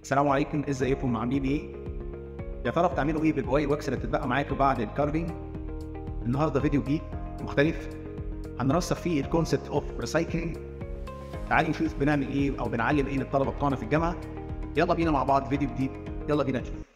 السلام عليكم ازيكم عاملين ايه؟ يا ترى بتعملوا ايه بالبواقي الوكس اللي بتتبقى معاكم بعد الكارفينج؟ النهارده فيديو جديد مختلف هنرسخ فيه الكونسبت اوف ريسايكلينج تعالوا نشوف بنعمل ايه او بنعلم ايه للطلبه بتوعنا في الجامعه يلا بينا مع بعض فيديو جديد يلا بينا نشوف